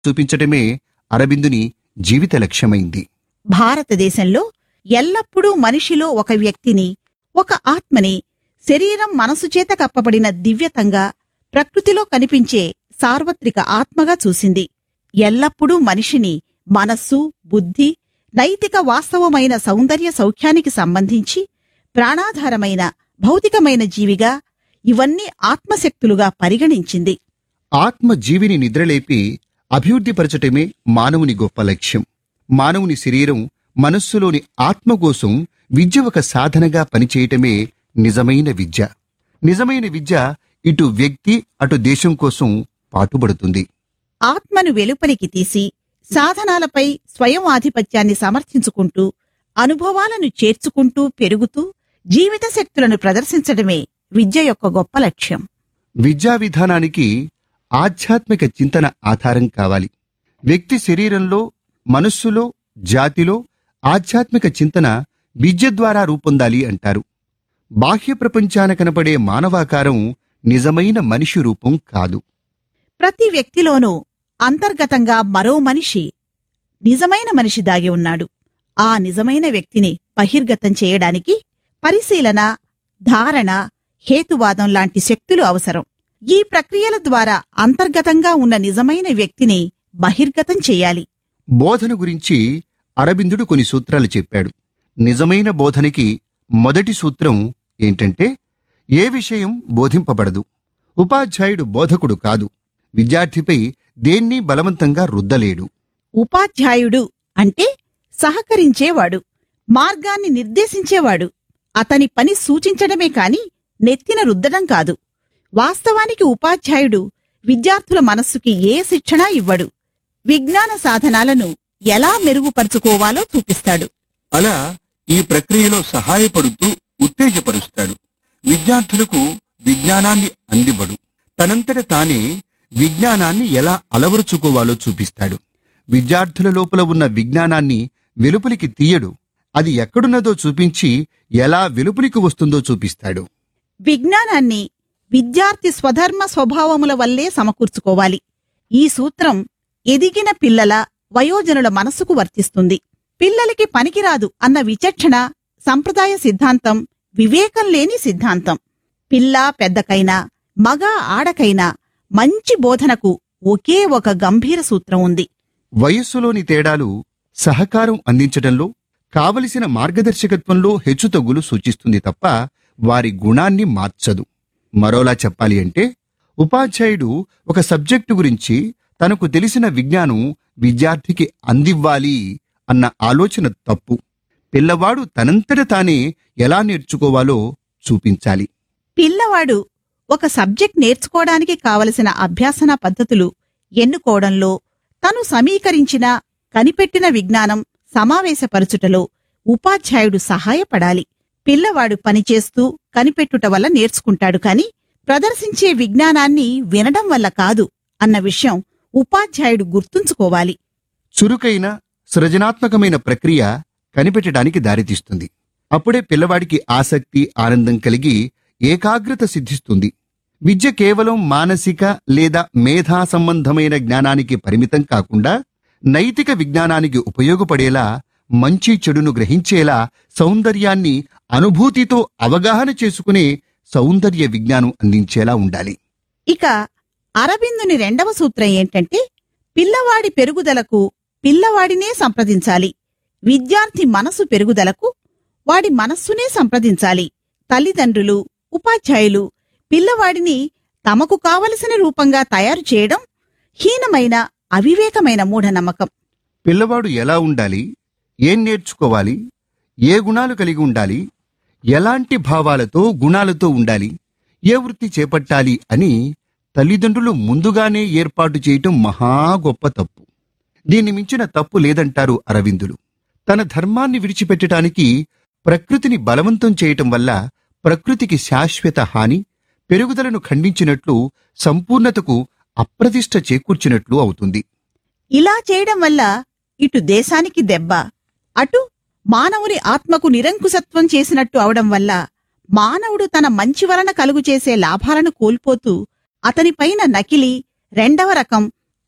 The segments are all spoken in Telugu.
చూపించటమే అరబిందుని జీవిత లక్ష్యమైంది భారతదేశంలో ఎల్లప్పుడూ మనిషిలో ఒక వ్యక్తిని ఒక ఆత్మని శరీరం మనసు చేత కప్పబడిన దివ్యతంగా ప్రకృతిలో కనిపించే సార్వత్రిక ఆత్మగా చూసింది ఎల్లప్పుడూ మనిషిని మనస్సు బుద్ధి నైతిక వాస్తవమైన సౌందర్య సౌఖ్యానికి సంబంధించి ప్రాణాధారమైన భౌతికమైన జీవిగా ఇవన్నీ ఆత్మశక్తులుగా పరిగణించింది ఆత్మ జీవిని నిద్రలేపి అభివృద్ధిపరచటమే మానవుని గొప్ప లక్ష్యం మానవుని శరీరం మనస్సులోని ఆత్మ కోసం విద్య ఒక సాధనగా పనిచేయటమే నిజమైన విద్య నిజమైన విద్య ఇటు వ్యక్తి అటు దేశం కోసం పాటుపడుతుంది ఆత్మను వెలుపలికి తీసి సాధనాలపై స్వయం ఆధిపత్యాన్ని సమర్థించుకుంటూ అనుభవాలను చేర్చుకుంటూ పెరుగుతూ జీవిత శక్తులను ప్రదర్శించడమే విద్య యొక్క గొప్ప లక్ష్యం విద్యా విధానానికి ఆధ్యాత్మిక చింతన ఆధారం కావాలి వ్యక్తి శరీరంలో మనస్సులో జాతిలో ఆధ్యాత్మిక చింతన విద్య ద్వారా రూపొందాలి అంటారు బాహ్య ప్రపంచాన కనపడే మానవాకారం నిజమైన మనిషి రూపం కాదు ప్రతి వ్యక్తిలోనూ అంతర్గతంగా మరో మనిషి నిజమైన మనిషి దాగి ఉన్నాడు ఆ నిజమైన వ్యక్తిని బహిర్గతం చేయడానికి పరిశీలన ధారణ హేతువాదం లాంటి శక్తులు అవసరం ఈ ప్రక్రియల ద్వారా అంతర్గతంగా ఉన్న నిజమైన వ్యక్తిని బహిర్గతం చెయ్యాలి బోధన గురించి అరబిందుడు కొన్ని సూత్రాలు చెప్పాడు నిజమైన బోధనకి మొదటి సూత్రం ఏంటంటే ఏ విషయం బోధింపబడదు ఉపాధ్యాయుడు బోధకుడు కాదు విద్యార్థిపై దేన్ని బలవంతంగా రుద్దలేడు ఉపాధ్యాయుడు అంటే సహకరించేవాడు మార్గాన్ని నిర్దేశించేవాడు అతని పని సూచించడమే కాని నెత్తిన రుద్దడం కాదు వాస్తవానికి ఉపాధ్యాయుడు విద్యార్థుల మనస్సుకి ఏ శిక్షణ ఇవ్వడు విజ్ఞాన సాధనాలను ఎలా మెరుగుపరుచుకోవాలో చూపిస్తాడు అలా ఈ ప్రక్రియలో సహాయపడుతూ ఉత్తేజపరుస్తాడు విద్యార్థులకు విజ్ఞానాన్ని అందివ్వడు తనంతట తానే విజ్ఞానాన్ని ఎలా అలవరుచుకోవాలో చూపిస్తాడు విద్యార్థుల లోపల ఉన్న విజ్ఞానాన్ని వెలుపలికి తీయడు అది ఎక్కడున్నదో చూపించి ఎలా వెలుపలికి వస్తుందో చూపిస్తాడు విజ్ఞానాన్ని విద్యార్థి స్వధర్మ స్వభావముల వల్లే సమకూర్చుకోవాలి ఈ సూత్రం ఎదిగిన పిల్లల వయోజనుల మనస్సుకు వర్తిస్తుంది పిల్లలకి పనికిరాదు అన్న విచక్షణ సంప్రదాయ సిద్ధాంతం వివేకం లేని సిద్ధాంతం పిల్ల పెద్దకైనా మగ ఆడకైనా మంచి బోధనకు ఒకే ఒక గంభీర సూత్రం ఉంది వయస్సులోని తేడాలు సహకారం అందించడంలో కావలసిన మార్గదర్శకత్వంలో హెచ్చుతగ్గులు సూచిస్తుంది తప్ప వారి గుణాన్ని మార్చదు మరోలా చెప్పాలి అంటే ఉపాధ్యాయుడు ఒక సబ్జెక్టు గురించి తనకు తెలిసిన విజ్ఞానం విద్యార్థికి అందివ్వాలి అన్న ఆలోచన తప్పు పిల్లవాడు తనంతట తానే ఎలా నేర్చుకోవాలో చూపించాలి పిల్లవాడు ఒక సబ్జెక్ట్ నేర్చుకోవడానికి కావలసిన అభ్యాసన పద్ధతులు ఎన్నుకోవడంలో తను సమీకరించిన కనిపెట్టిన విజ్ఞానం సమావేశపరచుటలో ఉపాధ్యాయుడు సహాయపడాలి పిల్లవాడు పనిచేస్తూ కనిపెట్టుట వల్ల నేర్చుకుంటాడు కాని ప్రదర్శించే విజ్ఞానాన్ని వినడం వల్ల కాదు అన్న విషయం ఉపాధ్యాయుడు గుర్తుంచుకోవాలి చురుకైన సృజనాత్మకమైన ప్రక్రియ కనిపెట్టడానికి దారితీస్తుంది అప్పుడే పిల్లవాడికి ఆసక్తి ఆనందం కలిగి ఏకాగ్రత సిద్ధిస్తుంది విద్య కేవలం మానసిక లేదా మేధా సంబంధమైన జ్ఞానానికి పరిమితం కాకుండా నైతిక విజ్ఞానానికి ఉపయోగపడేలా మంచి చెడును గ్రహించేలా సౌందర్యాన్ని అనుభూతితో అవగాహన చేసుకునే సౌందర్య విజ్ఞానం అందించేలా ఉండాలి ఇక అరబిందుని రెండవ సూత్రం ఏంటంటే పిల్లవాడి పెరుగుదలకు పిల్లవాడినే సంప్రదించాలి విద్యార్థి మనసు పెరుగుదలకు వాడి మనస్సునే సంప్రదించాలి తల్లిదండ్రులు ఉపాధ్యాయులు పిల్లవాడిని తమకు కావలసిన రూపంగా తయారు చేయడం హీనమైన అవివేకమైన మూఢనమ్మకం పిల్లవాడు ఎలా ఉండాలి ఏం నేర్చుకోవాలి ఏ గుణాలు కలిగి ఉండాలి ఎలాంటి భావాలతో గుణాలతో ఉండాలి ఏ వృత్తి చేపట్టాలి అని తల్లిదండ్రులు ముందుగానే ఏర్పాటు చేయటం మహా గొప్ప తప్పు దీన్ని మించిన తప్పు లేదంటారు అరవిందులు తన ధర్మాన్ని విడిచిపెట్టడానికి ప్రకృతిని బలవంతం చేయటం వల్ల ప్రకృతికి శాశ్వత హాని పెరుగుదలను ఖండించినట్లు సంపూర్ణతకు అప్రతిష్ట చేకూర్చినట్లు అవుతుంది ఇలా చేయడం వల్ల ఇటు దేశానికి దెబ్బ అటు మానవుని ఆత్మకు నిరంకుశత్వం చేసినట్టు అవడం వల్ల మానవుడు తన మంచి వలన కలుగు చేసే లాభాలను కోల్పోతూ అతనిపైన నకిలీ రెండవ రకం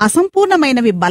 అసంపూర్ణమైనవి